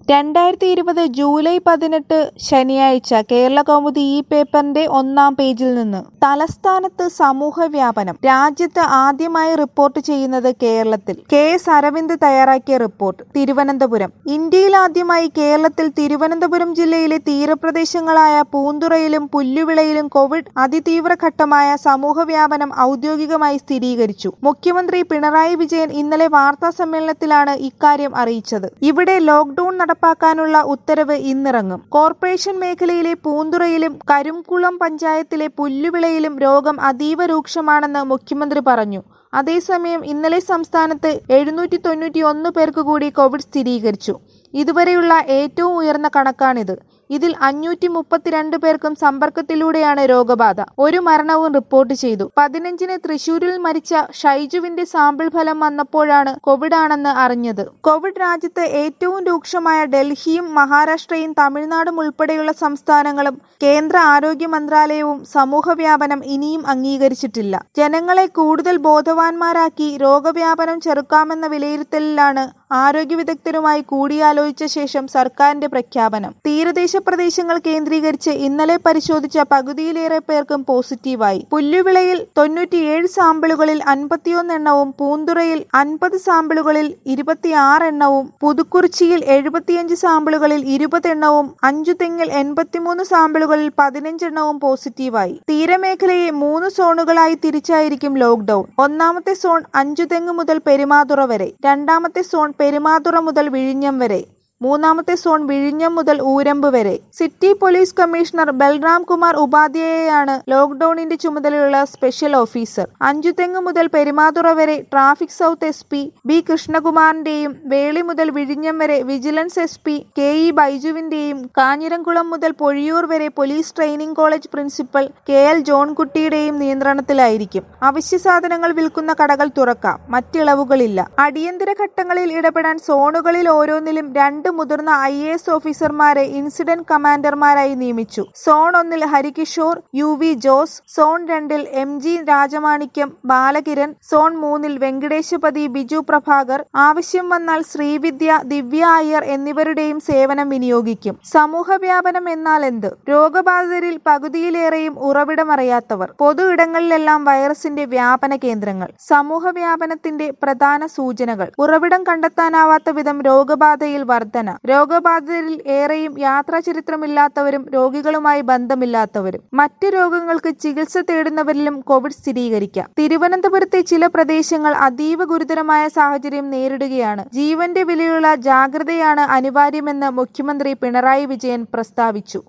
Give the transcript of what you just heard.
രണ്ടായിരത്തി ഇരുപത് ജൂലൈ പതിനെട്ട് ശനിയാഴ്ച കേരളകൗമുദി ഈ പേപ്പറിന്റെ ഒന്നാം പേജിൽ നിന്ന് തലസ്ഥാനത്ത് സമൂഹവ്യാപനം രാജ്യത്ത് ആദ്യമായി റിപ്പോർട്ട് ചെയ്യുന്നത് കേരളത്തിൽ കെ എസ് അരവിന്ദ് തയ്യാറാക്കിയ റിപ്പോർട്ട് തിരുവനന്തപുരം ഇന്ത്യയിൽ ആദ്യമായി കേരളത്തിൽ തിരുവനന്തപുരം ജില്ലയിലെ തീരപ്രദേശങ്ങളായ പൂന്തുറയിലും പുല്ലുവിളയിലും കോവിഡ് അതിതീവ്ര ഘട്ടമായ സമൂഹവ്യാപനം ഔദ്യോഗികമായി സ്ഥിരീകരിച്ചു മുഖ്യമന്ത്രി പിണറായി വിജയൻ ഇന്നലെ വാർത്താ സമ്മേളനത്തിലാണ് ഇക്കാര്യം അറിയിച്ചത് ഇവിടെ ലോക്ഡൌൺ നടപ്പാക്കാനുള്ള ഉത്തരവ് ഇന്നിറങ്ങും കോർപ്പറേഷൻ മേഖലയിലെ പൂന്തുറയിലും കരുംകുളം പഞ്ചായത്തിലെ പുല്ലുവിളയിലും രോഗം അതീവ രൂക്ഷമാണെന്ന് മുഖ്യമന്ത്രി പറഞ്ഞു അതേസമയം ഇന്നലെ സംസ്ഥാനത്ത് എഴുന്നൂറ്റി തൊണ്ണൂറ്റി ഒന്ന് പേർക്ക് കൂടി കോവിഡ് സ്ഥിരീകരിച്ചു ഇതുവരെയുള്ള ഏറ്റവും ഉയർന്ന കണക്കാണിത് ഇതിൽ അഞ്ഞൂറ്റി മുപ്പത്തിരണ്ട് പേർക്കും സമ്പർക്കത്തിലൂടെയാണ് രോഗബാധ ഒരു മരണവും റിപ്പോർട്ട് ചെയ്തു പതിനഞ്ചിന് തൃശൂരിൽ മരിച്ച ഷൈജുവിന്റെ സാമ്പിൾ ഫലം വന്നപ്പോഴാണ് കോവിഡ് ആണെന്ന് അറിഞ്ഞത് കോവിഡ് രാജ്യത്ത് ഏറ്റവും രൂക്ഷമായ ഡൽഹിയും മഹാരാഷ്ട്രയും തമിഴ്നാടും ഉൾപ്പെടെയുള്ള സംസ്ഥാനങ്ങളും കേന്ദ്ര ആരോഗ്യ മന്ത്രാലയവും സമൂഹവ്യാപനം ഇനിയും അംഗീകരിച്ചിട്ടില്ല ജനങ്ങളെ കൂടുതൽ ബോധവാന്മാരാക്കി രോഗവ്യാപനം ചെറുക്കാമെന്ന വിലയിരുത്തലിലാണ് ആരോഗ്യ വിദഗ്ധരുമായി കൂടിയാലോചിച്ച ശേഷം സർക്കാരിന്റെ പ്രഖ്യാപനം തീരദേശ പ്രദേശങ്ങൾ കേന്ദ്രീകരിച്ച് ഇന്നലെ പരിശോധിച്ച പകുതിയിലേറെ പേർക്കും പോസിറ്റീവായി പുല്ലുവിളയിൽ തൊണ്ണൂറ്റിയേഴ് സാമ്പിളുകളിൽ അൻപത്തിയൊന്ന് എണ്ണവും പൂന്തുറയിൽ അൻപത് സാമ്പിളുകളിൽ ഇരുപത്തിയാറ് എണ്ണവും പുതുക്കുറിച്ചിയിൽ എഴുപത്തിയഞ്ച് സാമ്പിളുകളിൽ ഇരുപത് എണ്ണവും അഞ്ചുതെങ്ങിൽ എൺപത്തിമൂന്ന് സാമ്പിളുകളിൽ പതിനഞ്ചെണ്ണവും പോസിറ്റീവായി തീരമേഖലയെ മൂന്ന് സോണുകളായി തിരിച്ചായിരിക്കും ലോക്ഡൌൺ ഒന്നാമത്തെ സോൺ അഞ്ചുതെങ്ങ് മുതൽ പെരുമാതുറ വരെ രണ്ടാമത്തെ സോൺ പെരുമാതുറ മുതൽ വിഴിഞ്ഞം വരെ മൂന്നാമത്തെ സോൺ വിഴിഞ്ഞം മുതൽ ഊരമ്പ് വരെ city police commissioner Balram Kumar ഉപാധ്യായയാണ് ലോക്ഡൌണിന്റെ ചുമതലയുള്ള സ്പെഷ്യൽ ഓഫീസർ അഞ്ചുതെങ്ങ് മുതൽ പെരുമാതുറ വരെ traffic south S P B കൃഷ്ണകുമാറിന്റെയും വേളി മുതൽ വിഴിഞ്ഞം വരെ vigilance S P K E ബൈജുവിന്റെയും കാഞ്ഞിരംകുളം മുതൽ പൊഴിയൂർ വരെ police training college principal K L ജോൺകുട്ടിയുടെയും നിയന്ത്രണത്തിലായിരിക്കും അവശ്യ സാധനങ്ങൾ വിൽക്കുന്ന കടകൾ തുറക്കാം മറ്റിളവുകളില്ല അടിയന്തര ഘട്ടങ്ങളിൽ ഇടപെടാൻ സോണുകളിൽ ഓരോന്നിലും രണ്ട് മുതിർന്ന ഐ എ എസ് ഓഫീസർമാരെ ഇൻസിഡന്റ് കമാൻഡർമാരായി നിയമിച്ചു സോൺ ഒന്നിൽ Harikishore U V Jose zone രണ്ടിൽ M G Rajamanickam Balakiran zone മൂന്നിൽ വെങ്കടേശപതി ബിജു പ്രഭാകർ ആവശ്യം വന്നാൽ ശ്രീവിദ്യ ദിവ്യ അയ്യർ എന്നിവരുടെയും സേവനം വിനിയോഗിക്കും സമൂഹ വ്യാപനം എന്നാൽ എന്ത് രോഗബാധിതരിൽ പകുതിയിലേറെയും ഉറവിടമറിയാത്തവർ പൊതു ഇടങ്ങളിലെല്ലാം വൈറസിന്റെ വ്യാപന കേന്ദ്രങ്ങൾ സമൂഹ വ്യാപനത്തിന്റെ പ്രധാന സൂചനകൾ ഉറവിടം കണ്ടെത്താനാവാത്ത വിധം രോഗബാധയിൽ വർധന രോഗബാധിതരിൽ ഏറെയും യാത്രാ ചരിത്രമില്ലാത്തവരും രോഗികളുമായി ബന്ധമില്ലാത്തവരും മറ്റ് രോഗങ്ങൾക്ക് ചികിത്സ തേടുന്നവരിലും കോവിഡ് സ്ഥിരീകരിക്കാം തിരുവനന്തപുരത്തെ ചില പ്രദേശങ്ങൾ അതീവ ഗുരുതരമായ സാഹചര്യം നേരിടുകയാണ് ജീവന്റെ വിലയുള്ള ജാഗ്രതയാണ് അനിവാര്യമെന്ന് മുഖ്യമന്ത്രി പിണറായി വിജയൻ പ്രസ്താവിച്ചു